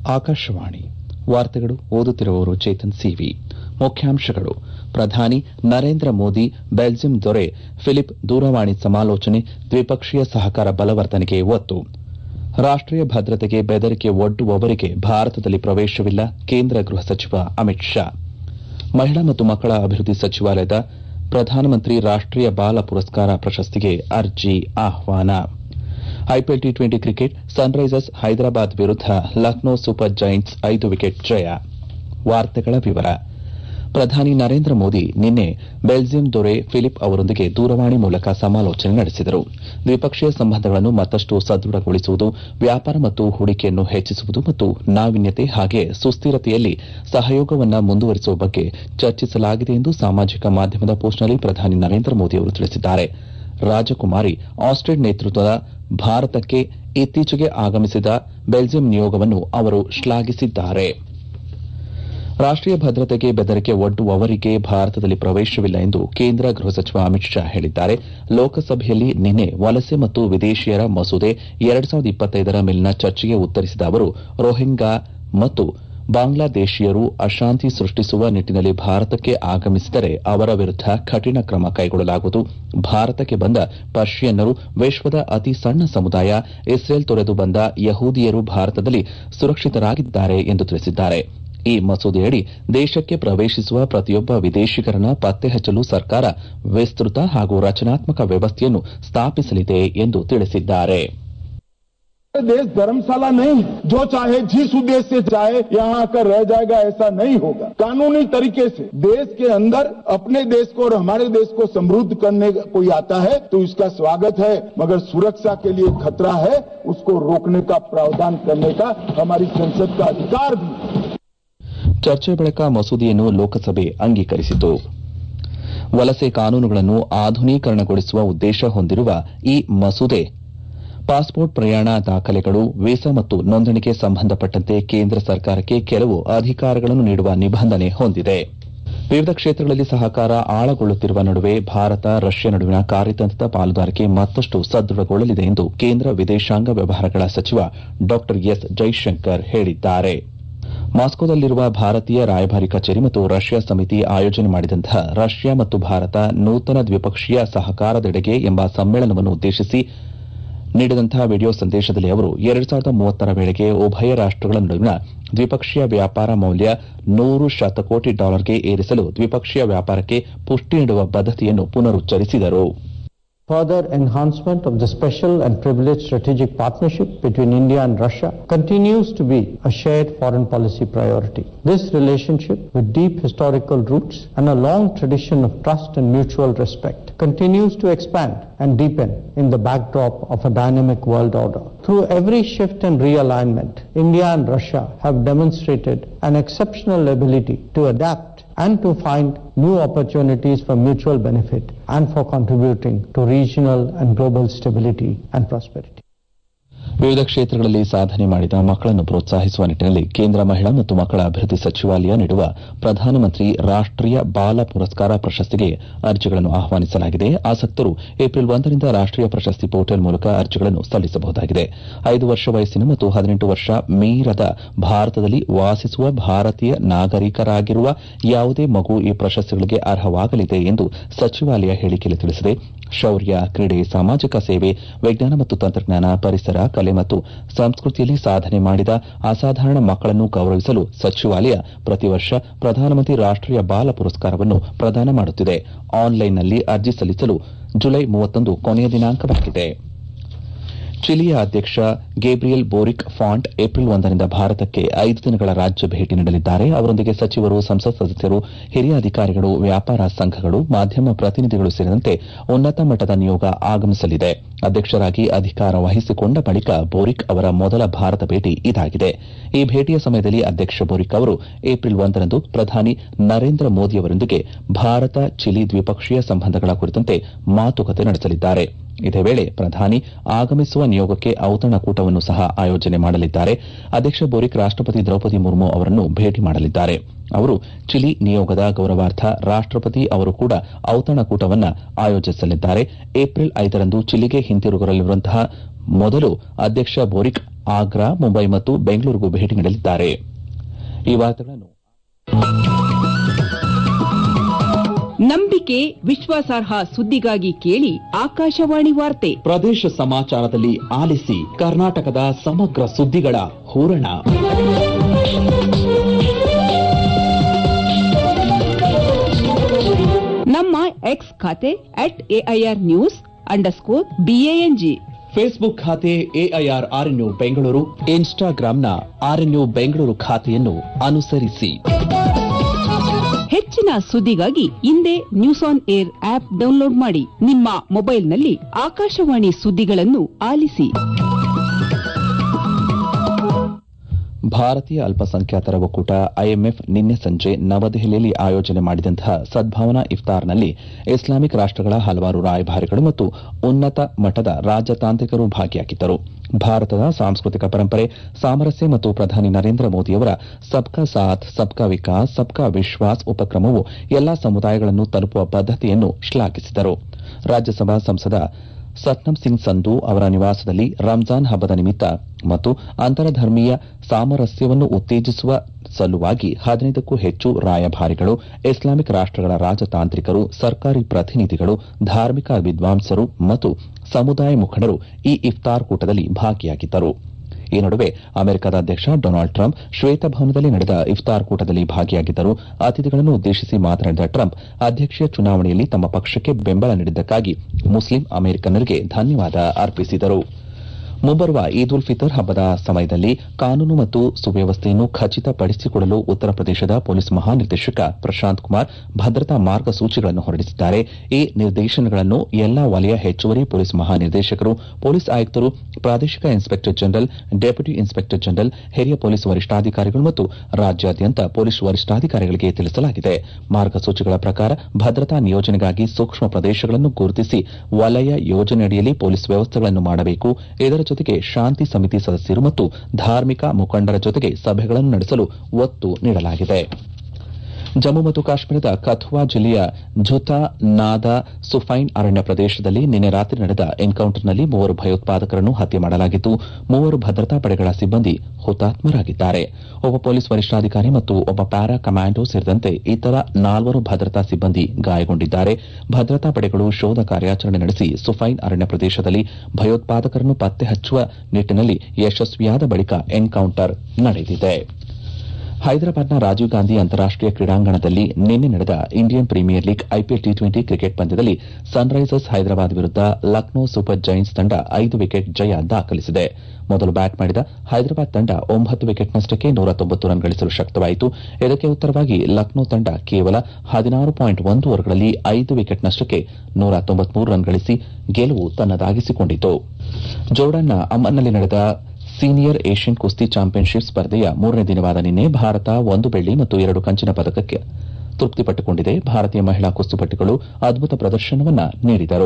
ಆಕಾಶವಾಣಿ ವಾರ್ತೆಗಳು ಓದುತ್ತಿರುವವರು ಚೇತನ್ ಸಿವಿ ಮುಖ್ಯಾಂಶಗಳು ಪ್ರಧಾನಿ ನರೇಂದ್ರ ಮೋದಿ ಬೆಲ್ಜಿಯಂ ದೊರೆ ಫಿಲಿಪ್ ದೂರವಾಣಿ ಸಮಾಲೋಚನೆ ದ್ವಿಪಕ್ಷೀಯ ಸಹಕಾರ ಬಲವರ್ಧನೆಗೆ ಒತ್ತು ರಾಷ್ಟೀಯ ಭದ್ರತೆಗೆ ಬೆದರಿಕೆ ಒಡ್ಡುವವರಿಗೆ ಭಾರತದಲ್ಲಿ ಪ್ರವೇಶವಿಲ್ಲ ಕೇಂದ್ರ ಗೃಹ ಸಚಿವ ಅಮಿತ್ ಶಾ ಮಹಿಳಾ ಮತ್ತು ಮಕ್ಕಳ ಅಭಿವೃದ್ಧಿ ಸಚಿವಾಲಯದ ಪ್ರಧಾನಮಂತ್ರಿ ರಾಷ್ಟೀಯ ಬಾಲ ಪುರಸ್ಕಾರ ಪ್ರಶಸ್ತಿಗೆ ಅರ್ಜಿ ಆಹ್ವಾನ IPL T twenty cricket Sunrisers Hyderabad ವಿರುದ್ಧ ಲಕ್ನೋ ಸೂಪರ್ ಜೈಂಟ್ಸ್ ಐದು ವಿಕೆಟ್ ಜಯ ವಾರ್ತೆಗಳ ವಿವರ ಪ್ರಧಾನಿ ನರೇಂದ್ರ ಮೋದಿ ನಿನ್ನೆ ಬೆಲ್ಜಿಯಂ ದೊರೆ ಫಿಲಿಪ್ ಅವರೊಂದಿಗೆ ದೂರವಾಣಿ ಮೂಲಕ ಸಮಾಲೋಚನೆ ನಡೆಸಿದರು ದ್ವಿಪಕ್ಷೀಯ ಸಂಬಂಧಗಳನ್ನು ಮತ್ತಷ್ಟು ಸದೃಢಗೊಳಿಸುವುದು ವ್ಯಾಪಾರ ಮತ್ತು ಹೂಡಿಕೆಯನ್ನು ಹೆಚ್ಚಿಸುವುದು ಮತ್ತು ನಾವೀನ್ಯತೆ ಹಾಗೆ ಸುಸ್ದಿರತೆಯಲ್ಲಿ ಸಹಯೋಗವನ್ನು ಮುಂದುವರಿಸುವ ಬಗ್ಗೆ ಚರ್ಚಿಸಲಾಗಿದೆ ಎಂದು ಸಾಮಾಜಿಕ ಮಾಧ್ಯಮದ ಪೋಸ್ಟ್ನಲ್ಲಿ ಪ್ರಧಾನಿ ನರೇಂದ್ರ ಮೋದಿ ಅವರು ತಿಳಿಸಿದ್ದಾರೆ ರಾಜಕುಮಾರಿ ಆಸ್ಟ್ರೇಡ್ ನೇತೃತ್ವದ ಭಾರತಕ್ಕೆ ಇತ್ತೀಚೆಗೆ ಆಗಮಿಸಿದ ಬೆಲ್ಜಿಯಂ ನಿಯೋಗವನ್ನು ಅವರು ಶ್ಲಾಘಿಸಿದ್ದಾರೆ ರಾಷ್ಟೀಯ ಭದ್ರತೆಗೆ ಬೆದರಿಕೆ ಒಡ್ಡುವವರಿಗೆ ಭಾರತದಲ್ಲಿ ಪ್ರವೇಶವಿಲ್ಲ ಎಂದು ಕೇಂದ್ರ ಗೃಹ ಸಚಿವ ಅಮಿತ್ ಶಾ ಹೇಳಿದ್ದಾರೆ ಲೋಕಸಭೆಯಲ್ಲಿ ನಿನ್ನೆ ವಲಸೆ ಮತ್ತು ವಿದೇಶಿಯರ ಮಸೂದೆ ಎರಡು ಸಾವಿರದ ಇಪ್ಪತ್ತೈದರ ಮೇಲಿನ ಚರ್ಚೆಗೆ ಉತ್ತರಿಸಿದ ಅವರು ರೋಹಿಂಗ್ಯಾ ಮತ್ತು ಬಾಂಗ್ಲಾದೇಶೀಯರು ಅಶಾಂತಿ ಸೃಷ್ಟಿಸುವ ನಿಟ್ಟನಲ್ಲಿ ಭಾರತಕ್ಕೆ ಆಗಮಿಸಿದರೆ ಅವರ ವಿರುದ್ದ ಕಠಿಣ ಕ್ರಮ ಕೈಗೊಳ್ಳಲಾಗುವುದು ಭಾರತಕ್ಕೆ ಬಂದ ಪರ್ಷಿಯನ್ನರು ವಿಶ್ವದ ಅತಿ ಸಣ್ಣ ಸಮುದಾಯ ಇಸ್ರೇಲ್ ತೊರೆದು ಬಂದ ಯಹೂದಿಯರು ಭಾರತದಲ್ಲಿ ಸುರಕ್ಷಿತರಾಗಿದ್ದಾರೆ ಎಂದು ತಿಳಿಸಿದ್ದಾರೆ ಈ ಮಸೂದೆಯಡಿ ದೇಶಕ್ಕೆ ಪ್ರವೇಶಿಸುವ ಪ್ರತಿಯೊಬ್ಬ ವಿದೇಶಿಗರನ್ನ ಪತ್ತೆ ಹಚ್ಚಲು ಸರ್ಕಾರ ವಿಸ್ತೃತ ಹಾಗೂ ರಚನಾತ್ಮಕ ವ್ಯವಸ್ಥೆಯನ್ನು ಸ್ಥಾಪಿಸಲಿದೆ ಎಂದು ತಿಳಿಸಿದ್ದಾರೆ देश धर्मशाला नहीं है जो चाहे जिस उद्देश्य से चाहे यहाँ आकर रह जाएगा ऐसा नहीं होगा कानूनी तरीके से देश के अंदर अपने देश को और हमारे देश को समृद्ध करने कोई आता है तो इसका स्वागत है मगर सुरक्षा के लिए खतरा है उसको रोकने का प्रावधान करने का हमारी संसद का अधिकार भी ಚರ್ಚೆ ಬಳಿಕ ಮಸೂದೆಯನ್ನು ಲೋಕಸಭೆ ಅಂಗೀಕರಿಸಿತು ವಲಸೆ ಕಾನೂನುಗಳನ್ನು ಆಧುನೀಕರಣಗೊಳಿಸುವ ಉದ್ದೇಶ ಹೊಂದಿರುವ ಈ ಮಸೂದೆ ಪಾಸ್ಪೋರ್ಟ್ ಪ್ರಯಾಣ ದಾಖಲೆಗಳು ವೀಸಾ ಮತ್ತು ನೋಂದಣಿಗೆ ಸಂಬಂಧಪಟ್ಟಂತೆ ಕೇಂದ್ರ ಸರ್ಕಾರಕ್ಕೆ ಕೆಲವು ಅಧಿಕಾರಗಳನ್ನು ನೀಡುವ ನಿಬಂಧನೆ ಹೊಂದಿದೆ ವಿವಿಧ ಕ್ಷೇತ್ರಗಳಲ್ಲಿ ಸಹಕಾರ ಆಳಗೊಳ್ಳುತ್ತಿರುವ ನಡುವೆ ಭಾರತ ರಷ್ಯಾ ನಡುವಿನ ಕಾರ್ಯತಂತ್ರದ ಪಾಲುದಾರಿಕೆ ಮತ್ತಷ್ಟು ಸದೃಢಗೊಳ್ಳಲಿದೆ ಎಂದು ಕೇಂದ್ರ ವಿದೇಶಾಂಗ ವ್ಯವಹಾರಗಳ ಸಚಿವ ಡಾ ಎಸ್ ಜೈಶಂಕರ್ ಹೇಳಿದ್ದಾರೆ ಮಾಸ್ಕೋದಲ್ಲಿರುವ ಭಾರತೀಯ ರಾಯಭಾರಿ ಕಚೇರಿ ಮತ್ತು ರಷ್ಯಾ ಸಮಿತಿ ಆಯೋಜನೆ ಮಾಡಿದಂತಹ ರಷ್ಯಾ ಮತ್ತು ಭಾರತ ನೂತನ ದ್ವಿಪಕ್ಷೀಯ ಸಹಕಾರದೆಡೆಗೆ ಎಂಬ ಸಮ್ಮೇಳನವನ್ನು ಉದ್ದೇಶಿಸಿ ನೀಡಿದಂತಹ ವಿಡಿಯೋ ಸಂದೇಶದಲ್ಲಿ ಅವರು ಎರಡು ಸಾವಿರದ ಮೂವತ್ತರ ವೇಳೆಗೆ ಉಭಯ ರಾಷ್ಟಗಳ ನಡುವಿನ ದ್ವಿಪಕ್ಷೀಯ ವ್ಯಾಪಾರ ಮೌಲ್ಯ ನೂರು ಶತಕೋಟಿ ಡಾಲರ್ಗೆ ಏರಿಸಲು ದ್ವಿಪಕ್ಷೀಯ ವ್ಯಾಪಾರಕ್ಕೆ ಪುಷ್ಟಿ ನೀಡುವ ಬದ್ದತೆಯನ್ನು ಪುನರುಚ್ಚರಿಸಿದರು Further enhancement of the special and privileged strategic partnership between India and Russia continues to be a shared foreign policy priority. This relationship, with deep historical roots and a long tradition of trust and mutual respect, continues to expand and deepen in the backdrop of a dynamic world order. Through every shift and realignment, India and Russia have demonstrated an exceptional ability to adapt and to find new opportunities for mutual benefit and for contributing to regional and global stability and prosperity. ವಿವಿಧ ಕ್ಷೇತ್ರಗಳಲ್ಲಿ ಸಾಧನೆ ಮಾಡಿದ ಮಕ್ಕಳನ್ನು ಪ್ರೋತ್ಸಾಹಿಸುವ ನಿಟ್ಟನಲ್ಲಿ ಕೇಂದ್ರ ಮಹಿಳಾ ಮತ್ತು ಮಕ್ಕಳ ಅಭಿವೃದ್ಧಿ ಸಚಿವಾಲಯ ನೀಡುವ ಪ್ರಧಾನಮಂತ್ರಿ ರಾಷ್ಟೀಯ ಬಾಲ ಪುರಸ್ಕಾರ ಪ್ರಶಸ್ತಿಗೆ ಅರ್ಜಿಗಳನ್ನು ಆಹ್ವಾನಿಸಲಾಗಿದೆ ಆಸಕ್ತರು ಏಪ್ರಿಲ್ ಒಂದರಿಂದ ರಾಷ್ಟೀಯ ಪ್ರಶಸ್ತಿ ಪೋರ್ಟಲ್ ಮೂಲಕ ಅರ್ಜಿಗಳನ್ನು ಸಲ್ಲಿಸಬಹುದಾಗಿದೆ ಐದು ವರ್ಷ ವಯಸ್ಸಿನ ಮತ್ತು ಹದಿನೆಂಟು ವರ್ಷ ಮೀರದ ಭಾರತದಲ್ಲಿ ವಾಸಿಸುವ ಭಾರತೀಯ ನಾಗರಿಕರಾಗಿರುವ ಯಾವುದೇ ಮಗು ಈ ಪ್ರಶಸ್ತಿಗಳಿಗೆ ಅರ್ಹವಾಗಲಿದೆ ಎಂದು ಸಚಿವಾಲಯ ಹೇಳಿಕೆಯಲ್ಲಿ ತಿಳಿಸಿದೆ ಶೌರ್ಯ ಕ್ರೀಡೆ ಸಾಮಾಜಿಕ ಸೇವೆ ವಿಜ್ಞಾನ ಮತ್ತು ತಂತ್ರಜ್ಞಾನ ಪರಿಸರ ಕಲೆ ಮತ್ತು ಸಂಸ್ಕೃತಿಯಲ್ಲಿ ಸಾಧನೆ ಮಾಡಿದ ಅಸಾಧಾರಣ ಮಕ್ಕಳನ್ನು ಗೌರವಿಸಲು ಸಚಿವಾಲಯ ಪ್ರತಿ ವರ್ಷ ಪ್ರಧಾನಮಂತ್ರಿ ರಾಷ್ಟೀಯ ಬಾಲ ಪುರಸ್ಕಾರವನ್ನು ಪ್ರದಾನ ಮಾಡುತ್ತಿದೆ ಆನ್ಲೈನ್ನಲ್ಲಿ ಅರ್ಜಿ ಸಲ್ಲಿಸಲು ಜುಲೈ ಮೂವತ್ತೊಂದು ಕೊನೆಯ ದಿನಾಂಕವಾಗಿದೆ ಚಿಲಿಯ ಅಧ್ಯಕ್ಷ ಗೇಬ್ರಿಯಲ್ ಬೋರಿಕ್ ಫಾಂಟ್ ಏಪ್ರಿಲ್ ಒಂದರಿಂದ ಭಾರತಕ್ಕೆ ಐದು ದಿನಗಳ ರಾಜ್ಯ ಭೇಟಿ ನೀಡಲಿದ್ದಾರೆ ಅವರೊಂದಿಗೆ ಸಚಿವರು ಸಂಸತ್ ಸದಸ್ಯರು ಹಿರಿಯ ಅಧಿಕಾರಿಗಳು ವ್ಯಾಪಾರ ಸಂಘಗಳು ಮಾಧ್ಯಮ ಪ್ರತಿನಿಧಿಗಳು ಸೇರಿದಂತೆ ಉನ್ನತ ಮಟ್ಟದ ನಿಯೋಗ ಆಗಮಿಸಲಿದೆ ಅಧ್ಯಕ್ಷರಾಗಿ ಅಧಿಕಾರ ವಹಿಸಿಕೊಂಡ ಬಳಿಕ ಬೋರಿಕ್ ಅವರ ಮೊದಲ ಭಾರತ ಭೇಟಿ ಇದಾಗಿದೆ ಈ ಭೇಟಿಯ ಸಮಯದಲ್ಲಿ ಅಧ್ಯಕ್ಷ ಬೋರಿಕ್ ಅವರು ಏಪ್ರಿಲ್ ಒಂದರಂದು ಪ್ರಧಾನಿ ನರೇಂದ್ರ ಮೋದಿ ಅವರೊಂದಿಗೆ ಭಾರತ ಚಿಲಿ ದ್ವಿಪಕ್ಷೀಯ ಸಂಬಂಧಗಳ ಕುರಿತಂತೆ ಮಾತುಕತೆ ನಡೆಸಲಿದ್ದಾರೆ ಇದೇ ವೇಳೆ ಪ್ರಧಾನಿ ಆಗಮಿಸುವ ನಿಯೋಗಕ್ಕೆ ಔತಣಕೂಟವನ್ನು ಸಹ ಆಯೋಜನೆ ಮಾಡಲಿದ್ದಾರೆ ಅಧ್ಯಕ್ಷ ಬೋರಿಕ್ ರಾಷ್ಟಪತಿ ದ್ರೌಪದಿ ಮುರ್ಮು ಅವರನ್ನು ಭೇಟಿ ಮಾಡಲಿದ್ದಾರೆ ಅವರು ಚಿಲಿ ನಿಯೋಗದ ಗೌರವಾರ್ಥ ರಾಷ್ಟಪತಿ ಅವರು ಕೂಡ ಔತಣಕೂಟವನ್ನು ಆಯೋಜಿಸಲಿದ್ದಾರೆ ಏಪ್ರಿಲ್ ಐದರಂದು ಚಿಲಿಗೆ ಹಿಂತಿರುಗಲಿರುವಂತಹ ಮೊದಲು ಅಧ್ಯಕ್ಷ ಬೋರಿಕ್ ಆಗ್ರಾ ಮುಂಬೈ ಮತ್ತು ಬೆಂಗಳೂರಿಗೂ ಭೇಟಿ ನೀಡಲಿದ್ದಾರೆ ಈ ವಾರ್ತೆಗಳನ್ನು ನಂಬಿಕೆ ವಿಶ್ವಾಸಾರ್ಹ ಸುದ್ದಿಗಾಗಿ ಕೇಳಿ ಆಕಾಶವಾಣಿ ವಾರ್ತೆ ಪ್ರದೇಶ ಸಮಾಚಾರದಲ್ಲಿ ಆಲಿಸಿ ಕರ್ನಾಟಕದ ಸಮಗ್ರ ಸುದ್ದಿಗಳ ಹೂರಣ ನಮ್ಮ ಎಕ್ಸ್ ಖಾತೆ at AIR news underscore BANG Facebook ಖಾತೆ ಎಐಆರ್ ಆರ್ಎನ್ಯು ಬೆಂಗಳೂರು ಇನ್ಸ್ಟಾಗ್ರಾಂನ ಆರ್ಎನ್ಯು ಬೆಂಗಳೂರು ಖಾತೆಯನ್ನು ಅನುಸರಿಸಿ ಹೆಚ್ಚಿನ ಸುದ್ದಿಗಾಗಿ ಹಿಂದೆ news on air app download ಮಾಡಿ ನಿಮ್ಮ ಮೊಬೈಲ್ನಲ್ಲಿ ಆಕಾಶವಾಣಿ ಸುದ್ದಿಗಳನ್ನು ಆಲಿಸಿ ಭಾರತೀಯ ಅಲ್ಪಸಂಖ್ಯಾತರ ಒಕ್ಕೂಟ ಐಎಂಎಫ್ ನಿನ್ನೆ ಸಂಜೆ ನವದೆಹಲಿಯಲ್ಲಿ ಆಯೋಜನೆ ಮಾಡಿದಂತಹ ಸದ್ಭಾವನಾ ಇಫ್ತಾರ್ನಲ್ಲಿ ಇಸ್ಲಾಮಿಕ್ ರಾಷ್ಟಗಳ ಹಲವಾರು ರಾಯಭಾರಿಗಳು ಮತ್ತು ಉನ್ನತ ಮಟ್ಟದ ರಾಜತಾಂತ್ರಿಕರು ಭಾಗಿಯಾಗಿದ್ದರು ಭಾರತದ ಸಾಂಸ್ಕೃತಿಕ ಪರಂಪರೆ ಸಾಮರಸ್ಯ ಮತ್ತು ಪ್ರಧಾನಿ ನರೇಂದ್ರ ಮೋದಿಯವರ ಸಬ್ಕಾ ಸಾಥ್ ಸಬ್ಕಾ ವಿಕಾಸ್ ಸಬ್ಕಾ ವಿಶ್ವಾಸ್ ಉಪಕ್ರಮವು ಎಲ್ಲಾ ಸಮುದಾಯಗಳನ್ನು ತಲುಪುವ ಬದ್ದತೆಯನ್ನು ಶ್ಲಾಘಿಸಿದರು ರಾಜ್ಯಸಭಾ ಸಂಸದ ಸತ್ನಂ ಸಿಂಗ್ ಸಂಧು ಅವರ ನಿವಾಸದಲ್ಲಿ ರಂಜಾನ್ ಹಬ್ಬದ ನಿಮಿತ್ತ ಮತ್ತು ಅಂತರಧರ್ಮೀಯ ಸಾಮರಸ್ಯವನ್ನು ಉತ್ತೇಜಿಸುವ ಸಲುವಾಗಿ ಹದಿನೈದಕ್ಕೂ ಹೆಚ್ಚು ರಾಯಭಾರಿಗಳು ಇಸ್ಲಾಮಿಕ್ ರಾಷ್ಟಗಳ ರಾಜತಾಂತ್ರಿಕರು ಸರ್ಕಾರಿ ಪ್ರತಿನಿಧಿಗಳು ಧಾರ್ಮಿಕ ವಿದ್ವಾಂಸರು ಮತ್ತು ಸಮುದಾಯ ಮುಖಂಡರು ಈ ಇಫ್ತಾರ್ ಕೂಟದಲ್ಲಿ ಭಾಗಿಯಾಗಿದ್ದರು ಈ ನಡುವೆ ಅಮೆರಿಕದ ಅಧ್ಯಕ್ಷ ಡೊನಾಲ್ಡ್ ಟ್ರಂಪ್ ಶ್ವೇತಭವನದಲ್ಲಿ ನಡೆದ ಇಫ್ತಾರ್ ಕೂಟದಲ್ಲಿ ಭಾಗಿಯಾಗಿದ್ದರು ಅತಿಥಿಗಳನ್ನು ಉದ್ದೇಶಿಸಿ ಮಾತನಾಡಿದ ಟ್ರಂಪ್ ಅಧ್ಯಕ್ಷೀಯ ಚುನಾವಣೆಯಲ್ಲಿ ತಮ್ಮ ಪಕ್ಷಕ್ಕೆ ಬೆಂಬಲ ನೀಡಿದ್ದಕ್ಕಾಗಿ ಮುಸ್ಲಿಂ ಅಮೆರಿಕನ್ನರಿಗೆ ಧನ್ಯವಾದ ಅರ್ಪಿಸಿದರು ಮುಂಬರುವ ಈದ್ ಉಲ್ ಫಿತರ್ ಹಬ್ಬದ ಸಮಯದಲ್ಲಿ ಕಾನೂನು ಮತ್ತು ಸುವ್ಯವಸ್ಥೆಯನ್ನು ಖಚಿತಪಡಿಸಿಕೊಡಲು ಉತ್ತರ ಪ್ರದೇಶದ ಪೊಲೀಸ್ ಮಹಾನಿರ್ದೇಶಕ ಪ್ರಶಾಂತ್ ಕುಮಾರ್ ಭದ್ರತಾ ಮಾರ್ಗಸೂಚಿಗಳನ್ನು ಹೊರಡಿಸಿದ್ದಾರೆ ಈ ನಿರ್ದೇಶನಗಳನ್ನು ಎಲ್ಲಾ ವಲಯ ಹೆಚ್ಚುವರಿ ಪೊಲೀಸ್ ಮಹಾನಿರ್ದೇಶಕರು ಪೊಲೀಸ್ ಆಯುಕ್ತರು ಪ್ರಾದೇಶಿಕ inspector general deputy inspector general ಹಿರಿಯ ಪೊಲೀಸ್ ವರಿಷ್ಠಾಧಿಕಾರಿಗಳು ಮತ್ತು ರಾಜ್ಯಾದ್ಯಂತ ಪೊಲೀಸ್ ವರಿಷ್ಠಾಧಿಕಾರಿಗಳಿಗೆ ತಿಳಿಸಲಾಗಿದೆ ಮಾರ್ಗಸೂಚಿಗಳ ಪ್ರಕಾರ ಭದ್ರತಾ ನಿಯೋಜನೆಗಾಗಿ ಸೂಕ್ಷ್ಮ ಪ್ರದೇಶಗಳನ್ನು ಗುರುತಿಸಿ ವಲಯ ಯೋಜನೆಯಡಿಯಲ್ಲಿ ಪೊಲೀಸ್ ವ್ಯವಸ್ಥೆಗಳನ್ನು ಮಾಡಬೇಕು ಇದರ ಜೊತೆಗೆ ಶಾಂತಿ ಸಮಿತಿ ಸದಸ್ಯರು ಮತ್ತು ಧಾರ್ಮಿಕ ಮುಖಂಡರ ಜೊತೆಗೆ ಸಭೆಗಳನ್ನು ನಡೆಸಲು ಒತ್ತು ನೀಡಲಾಗಿದೆ ಜಮ್ಮು ಮತ್ತು ಕಾಶ್ಮೀರದ ಕಥುವಾ ಜಿಲ್ಲೆಯ ಝುತಾ ನಾದಾ ಸುಫೈನ್ ಅರಣ್ಯ ಪ್ರದೇಶದಲ್ಲಿ ನಿನ್ನೆ ರಾತ್ರಿ ನಡೆದ ಎನ್ಕೌಂಟರ್ನಲ್ಲಿ ಮೂವರು ಭಯೋತ್ಪಾದಕರನ್ನು ಹತ್ಯೆ ಮಾಡಲಾಗಿದ್ದು ಮೂವರು ಭದ್ರತಾ ಪಡೆಗಳ ಸಿಬ್ಬಂದಿ ಹುತಾತ್ಮರಾಗಿದ್ದಾರೆ ಒಬ್ಬ ಪೊಲೀಸ್ ವರಿಷ್ಠಾಧಿಕಾರಿ ಮತ್ತು ಒಬ್ಬ ಪ್ಯಾರಾ ಕಮಾಂಡೋ ಸೇರಿದಂತೆ ಇತರ ನಾಲ್ವರು ಭದ್ರತಾ ಸಿಬ್ಬಂದಿ ಗಾಯಗೊಂಡಿದ್ದಾರೆ ಭದ್ರತಾ ಪಡೆಗಳು ಶೋಧ ಕಾರ್ಯಾಚರಣೆ ನಡೆಸಿ ಸುಫೈನ್ ಅರಣ್ಯ ಪ್ರದೇಶದಲ್ಲಿ ಭಯೋತ್ಪಾದಕರನ್ನು ಪತ್ತೆ ಹಚ್ಚುವ ನಿಟ್ಟಿನಲ್ಲಿ ಯಶಸ್ವಿಯಾದ ಬಳಿಕ ಎನ್ಕೌಂಟರ್ ನಡೆದಿದೆ ಹೈದರಾಬಾದ್ನ ರಾಜೀವ್ ಗಾಂಧಿ ಅಂತಾರಾಷ್ಟೀಯ ಕ್ರೀಡಾಂಗಣದಲ್ಲಿ ನಿನ್ನೆ ನಡೆದ Indian premier league IPL T twenty cricket ಪಂದ್ಯದಲ್ಲಿ ಸನ್ರೈಸರ್ಸ್ ಹೈದರಾಬಾದ್ ವಿರುದ್ಧ ಲಕ್ನೋ ಸೂಪರ್ ಜೈಂಟ್ಸ್ ತಂಡ ಐದು ವಿಕೆಟ್ ಜಯ ದಾಖಲಿಸಿದೆ ಮೊದಲು ಬ್ಯಾಟ್ ಮಾಡಿದ ಹೈದರಾಬಾದ್ ತಂಡ ಒಂಬತ್ತು ವಿಕೆಟ್ನಷ್ಟಕ್ಕೆ ನೂರ ತೊಂಬತ್ತು ರನ್ ಗಳಿಸಲು ಶಕ್ತವಾಯಿತು ಇದಕ್ಕೆ ಉತ್ತರವಾಗಿ ಲಕ್ನೋ ತಂಡ ಕೇವಲ ಹದಿನಾರು ಪಾಯಿಂಟ್ ಒಂದು ಓವರ್ಗಳಲ್ಲಿ ಐದು ವಿಕೆಟ್ನಷ್ಟಕ್ಕೆ ನೂರ ತೊಂಬತ್ಮೂರು ರನ್ ಗಳಿಸಿ ಗೆಲುವು ತನ್ನದಾಗಿಸಿಕೊಂಡಿತು ಜೋರ್ಡನ್ನ ಅಮ್ಮನ್ನಲ್ಲಿ ನಡೆದ ಸೀನಿಯರ್ ಏಷ್ಯನ್ ಕುಸ್ತಿ ಚಾಂಪಿಯನ್ಶಿಪ್ ಸ್ಪರ್ಧೆಯ ಮೂರನೇ ದಿನವಾದ ನಿನ್ನೆ ಭಾರತ ಒಂದು ಬೆಳ್ಳಿ ಮತ್ತು ಎರಡು ಕಂಚಿನ ಪದಕಕ್ಕೆ ತೃಪ್ತಿಪಟ್ಟುಕೊಂಡಿದೆ ಭಾರತೀಯ ಮಹಿಳಾ ಕುಸ್ತಿಪಟುಗಳು ಅದ್ಭುತ ಪ್ರದರ್ಶನವನ್ನ ನೀಡಿದರು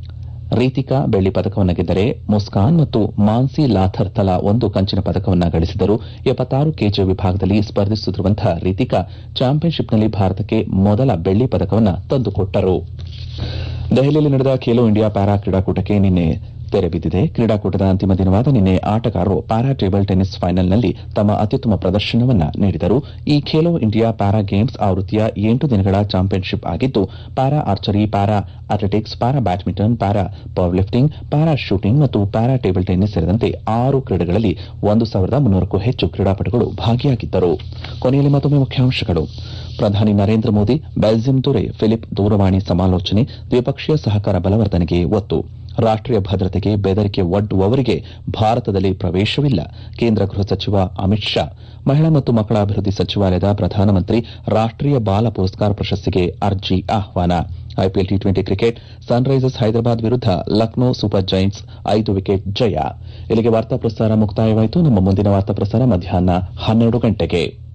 ರೀತಿಕಾ ಬೆಳ್ಳಿ ಪದಕವನ್ನು ಗೆದ್ದರೆ ಮುಸ್ಕಾನ್ ಮತ್ತು ಮಾನ್ಸಿ ಲಾಥರ್ ತಲಾ ಒಂದು ಕಂಚಿನ ಪದಕವನ್ನು ಗಳಿಸಿದರು ಎಪ್ಪತ್ತಾರು ಕೆಜಿ ವಿಭಾಗದಲ್ಲಿ ಸ್ಪರ್ಧಿಸುತ್ತಿರುವಂತಹ ರೀತಿಕಾ ಚಾಂಪಿಯನ್ಶಿಪ್ನಲ್ಲಿ ಭಾರತಕ್ಕೆ ಮೊದಲ ಬೆಳ್ಳಿ ಪದಕವನ್ನು ತಂದುಕೊಟ್ಟರು ದೆಹಲಿಯಲ್ಲಿ ನಡೆದ ಖೇಲೋ ಇಂಡಿಯಾ ಪ್ಯಾರಾ ಕ್ರೀಡಾಕೂಟಕ್ಕೆ ನಿನ್ನೆ ತೆರೆ ಬಿದ್ದಿದೆ ಕ್ರೀಡಾಕೂಟದ ಅಂತಿಮ ದಿನವಾದ ನಿನ್ನೆ ಆಟಗಾರರು ಪ್ಯಾರಾ ಟೇಬಲ್ ಟೆನ್ನಿಸ್ ಫೈನಲ್ನಲ್ಲಿ ತಮ್ಮ ಅತ್ಯುತ್ತಮ ಪ್ರದರ್ಶನವನ್ನ ನೀಡಿದರು ಈ ಖೇಲೋ ಇಂಡಿಯಾ ಪ್ಯಾರಾ ಗೇಮ್ಸ್ ಆವೃತ್ತಿಯ ಎಂಟು ದಿನಗಳ ಚಾಂಪಿಯನ್ಶಿಪ್ ಆಗಿದ್ದು para archery para athletics para badminton para power lifting para shooting ಮತ್ತು ಪ್ಯಾರಾ ಟೇಬಲ್ ಟೆನ್ನಿಸ್ ಸೇರಿದಂತೆ ಆರು ಕ್ರೀಡೆಗಳಲ್ಲಿ ಒಂದು ಸಾವಿರದ ಮುನ್ನೂರಕ್ಕೂ ಹೆಚ್ಚು ಕ್ರೀಡಾಪಟುಗಳು ಭಾಗಿಯಾಗಿದ್ದರು ಕೊನೆಯಲ್ಲಿ ಮತ್ತೊಮ್ಮೆ ಮುಖ್ಯಾಂಶಗಳು ಪ್ರಧಾನಿ ನರೇಂದ್ರ ಮೋದಿ ಬೆಲ್ಜಿಯಂ ದೊರೆ ಫಿಲಿಪ್ ದೂರವಾಣಿ ಸಮಾಲೋಚನೆ ದ್ವಿಪಕ್ಷೀಯ ಸಹಕಾರ ಬಲವರ್ಧನೆಗೆ ಒತ್ತು ರಾಷ್ಟೀಯ ಭದ್ರತೆಗೆ ಬೆದರಿಕೆ ಒಡ್ಡುವವರಿಗೆ ಭಾರತದಲ್ಲಿ ಪ್ರವೇಶವಿಲ್ಲ ಕೇಂದ್ರ ಗೃಹ ಸಚಿವ ಅಮಿತ್ ಶಾ ಮಹಿಳಾ ಮತ್ತು ಮಕ್ಕಳ ಅಭಿವೃದ್ಧಿ ಸಚಿವಾಲಯದ ಪ್ರಧಾನಮಂತ್ರಿ ರಾಷ್ಟೀಯ ಬಾಲ ಪುರಸ್ಕಾರ ಪ್ರಶಸ್ತಿಗೆ ಅರ್ಜಿ ಆಹ್ವಾನ IPL T twenty cricket Sunrisers Hyderabad ವಿರುದ್ಧ ಲಕ್ನೋ ಸೂಪರ್ ಜೈಂಟ್ಸ್ ಐದು ವಿಕೆಟ್ ಜಯ ಇಲ್ಲಿಗೆ ವಾರ್ತಾ ಪ್ರಸಾರ ಮುಕ್ತಾಯವಾಯಿತು ನಮ್ಮ ಮುಂದಿನ ವಾರ್ತಾ ಪ್ರಸಾರ ಮಧ್ಯಾಹ್ನ ಹನ್ನೆರಡು ಗಂಟೆಗೆ